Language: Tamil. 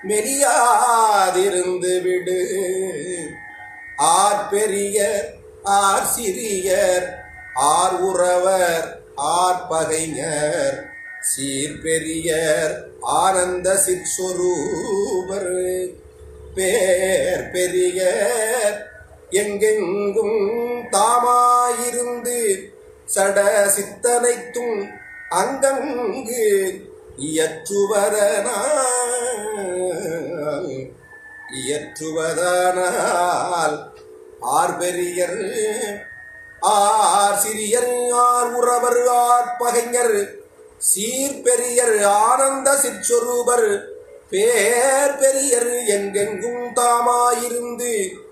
மெலியாதிருந்து விடு ஆர் பெரியர் ஆர் சிறியர் ஆர் உறவர் ஆர் பகைஞர் சீர்பெரியர் ஆனந்த சிற்சொரூபர் பேர் பெரியர் எங்கெங்கும் தாமாயிருந்து சட சித்தனைத்தும் அங்கங்கு இயற்றுவதனால் இயற்றுவதனால் ஆர் பெரியர் ஆர் சிறியர் ஆர் உறவர் ஆர் பகைஞர் சீர்பெரியர் ஆனந்த சிற்சொரூபர் பேர் பெரியர் எங்கெங்கும் தாமாயிருந்து